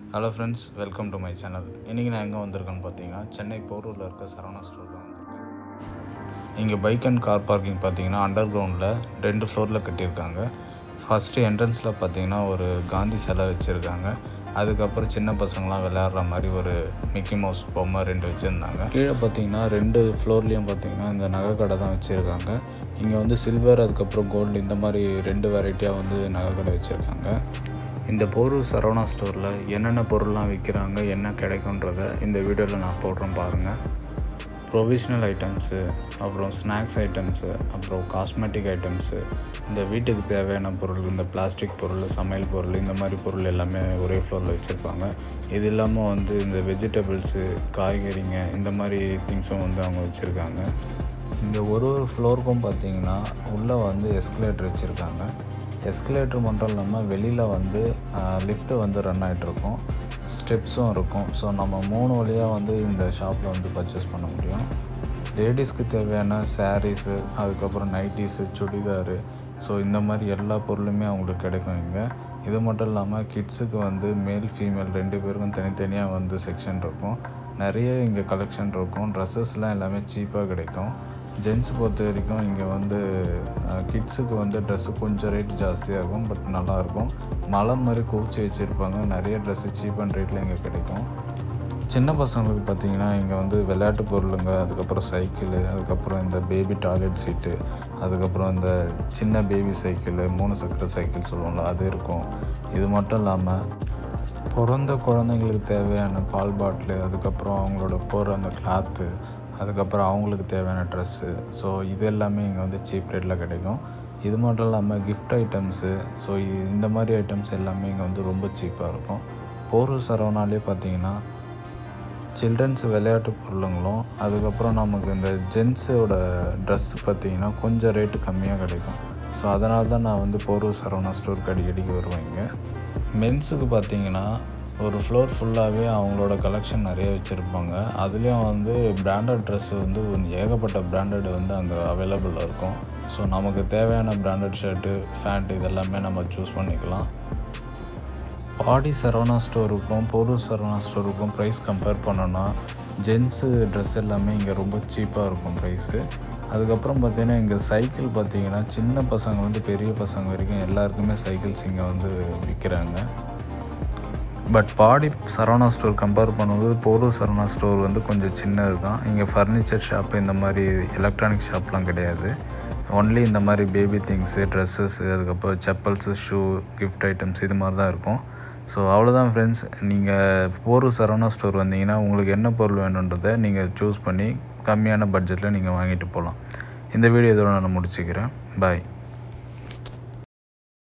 hello friends welcome to my channel இன்றைக்கி நான் எங்கே வந்திருக்கேன்னு பார்த்தீங்கன்னா சென்னை போரூரில் இருக்க சரவணா ஸ்டோர் தான் வந்திருக்கேன் இங்கே பைக் அண்ட் கார் பார்க்கிங் பார்த்தீங்கன்னா அண்டர் கிரவுண்டில் ரெண்டு ஃப்ளோரில் கட்டியிருக்காங்க ஃபஸ்ட்டு என்ட்ரன்ஸில் பார்த்தீங்கன்னா ஒரு காந்தி சிலை வச்சுருக்காங்க அதுக்கப்புறம் சின்ன பசங்களாம் விளையாடுற மாதிரி ஒரு மிக்கி மவுஸ் பொம்மை ரெண்டு வச்சுருந்தாங்க கீழே பார்த்தீங்கன்னா ரெண்டு ஃப்ளோர்லேயும் பார்த்தீங்கன்னா இந்த நகை கடை தான் வச்சுருக்காங்க இங்கே வந்து சில்வர் அதுக்கப்புறம் கோல்டு இந்த மாதிரி ரெண்டு வெரைட்டியாக வந்து நகை கடை வச்சுருக்காங்க இந்த போரூர் சரவணா ஸ்டோரில் என்னென்ன பொருள்லாம் விற்கிறாங்க என்ன கிடைக்குன்றத இந்த வீடியோவில் நான் போடுறேன் பாருங்கள் ப்ரொவிஷ்னல் ஐட்டம்ஸு அப்புறம் ஸ்நாக்ஸ் ஐட்டம்ஸு அப்புறம் காஸ்மெட்டிக் ஐட்டம்ஸு இந்த வீட்டுக்கு தேவையான பொருள் இந்த பிளாஸ்டிக் பொருள் சமையல் பொருள் இந்த மாதிரி பொருள் எல்லாமே ஒரே ஃப்ளோரில் வச்சுருப்பாங்க இது இல்லாமல் வந்து இந்த வெஜிடபிள்ஸு காய்கறிங்க இந்த மாதிரி திங்ஸும் வந்து அவங்க வச்சுருக்காங்க இங்கே ஒரு ஒரு ஃப்ளோருக்கும் பார்த்தீங்கன்னா உள்ளே வந்து எஸ்கலேட்டர் வச்சுருக்காங்க எஸ்கலேட்டர் மட்டும் இல்லாமல் வெளியில் வந்து லிஃப்ட்டு வந்து ரன் ஆகிட்ருக்கும் ஸ்டெப்ஸும் இருக்கும் ஸோ நம்ம மூணு வழியாக வந்து இந்த ஷாப்பில் வந்து பர்ச்சேஸ் பண்ண முடியும் லேடிஸ்க்கு தேவையான சாரீஸு அதுக்கப்புறம் நைட்டிஸு சுடிதாரு ஸோ இந்த மாதிரி எல்லா பொருளுமே அவங்களுக்கு கிடைக்கும் இங்கே இது மட்டும் இல்லாமல் கிட்ஸுக்கு வந்து மேல் ஃபீமேல் ரெண்டு பேருக்கும் தனித்தனியாக வந்து செக்ஷன் இருக்கும் நிறைய இங்கே கலெக்ஷன் இருக்கும் ட்ரெஸ்ஸஸ்லாம் எல்லாமே சீப்பாக கிடைக்கும் ஜென்ஸ் பொறுத்த வரைக்கும் இங்கே வந்து கிட்ஸுக்கு வந்து ட்ரெஸ்ஸு கொஞ்சம் ரேட் ஜாஸ்தியாக இருக்கும் பட் நல்லாயிருக்கும் மலை மாதிரி குவிச்சு வச்சுருப்பாங்க நிறைய ட்ரெஸ்ஸு சீப் அண்ட் ரேட்டில் இங்கே கிடைக்கும் சின்ன பசங்களுக்கு பார்த்தீங்கன்னா இங்கே வந்து விளையாட்டு பொருளுங்க அதுக்கப்புறம் சைக்கிளு அதுக்கப்புறம் இந்த பேபி டாய்லெட் சீட்டு அதுக்கப்புறம் இந்த சின்ன பேபி சைக்கிள் மூணு சக்கர சைக்கிள் சொல்லுவோம்ல அது இருக்கும் இது மட்டும் இல்லாமல் பிறந்த குழந்தைங்களுக்கு தேவையான பால் பாட்டிலு அதுக்கப்புறம் அவங்களோட போகிற அந்த கிளாத்து அதுக்கப்புறம் அவங்களுக்கு தேவையான ட்ரெஸ்ஸு ஸோ இது எல்லாமே இங்கே வந்து சீப் ரேட்டில் கிடைக்கும் இது மட்டும் இல்லாமல் கிஃப்ட் ஐட்டம்ஸு ஸோ இந்த மாதிரி ஐட்டம்ஸ் எல்லாமே இங்கே வந்து ரொம்ப சீப்பாக இருக்கும் போரூர் சரவணாலே பார்த்தீங்கன்னா சில்ட்ரன்ஸ் விளையாட்டு பொருளுங்களும் அதுக்கப்புறம் நமக்கு இந்த ஜென்ஸோட ட்ரெஸ் பார்த்திங்கன்னா கொஞ்சம் ரேட்டு கம்மியாக கிடைக்கும் ஸோ அதனால தான் நான் வந்து போரூர் சரவணா ஸ்டோருக்கு அடிக்கடிக்கு வருவேன் இங்கே மென்ஸுக்கு பார்த்தீங்கன்னா ஒரு ஃப்ளோர் ஃபுல்லாகவே அவங்களோட கலெக்ஷன் நிறைய வச்சுருப்பாங்க அதுலேயும் வந்து பிராண்டட் ட்ரெஸ்ஸு வந்து ஏகப்பட்ட பிராண்டட் வந்து அங்கே அவைலபிளாக இருக்கும் ஸோ நமக்கு தேவையான பிராண்டட் ஷர்ட்டு ஃபேண்ட் இதெல்லாமே நம்ம சூஸ் பண்ணிக்கலாம் பாடி சரவணா ஸ்டோருக்கும் போரூர் சரவணா ஸ்டோருக்கும் ப்ரைஸ் கம்பேர் பண்ணோன்னா ஜென்ஸு ட்ரெஸ் எல்லாமே இங்கே ரொம்ப சீப்பாக இருக்கும் ப்ரைஸு அதுக்கப்புறம் பார்த்தீங்கன்னா இங்கே சைக்கிள் பார்த்தீங்கன்னா சின்ன பசங்க வந்து பெரிய பசங்க வரைக்கும் எல்லாருக்குமே சைக்கிள்ஸ் இங்கே வந்து விற்கிறாங்க but Padi Saravana store compare பண்ணும்போது போரூர் சரவணா ஸ்டோர் வந்து கொஞ்சம் சின்னது தான் இங்கே ஃபர்னிச்சர் ஷாப்பு இந்த மாதிரி எலக்ட்ரானிக் ஷாப்லாம் கிடையாது ஒன்லி இந்த மாதிரி பேபி திங்ஸு ட்ரெஸ்ஸஸ்ஸு அதுக்கப்புறம் செப்பல்ஸு ஷூ கிஃப்ட் ஐட்டம்ஸ் இது மாதிரி தான் இருக்கும் ஸோ அவ்வளோதான் ஃப்ரெண்ட்ஸ் நீங்கள் போரூர் சரவணா ஸ்டோர் வந்தீங்கன்னா உங்களுக்கு என்ன பொருள் வேணுன்றதை நீங்கள் சூஸ் பண்ணி கம்மியான பட்ஜெட்டில் நீங்கள் வாங்கிட்டு போகலாம் இந்த வீடியோ இதோட நான் முடிச்சுக்கிறேன் பாய்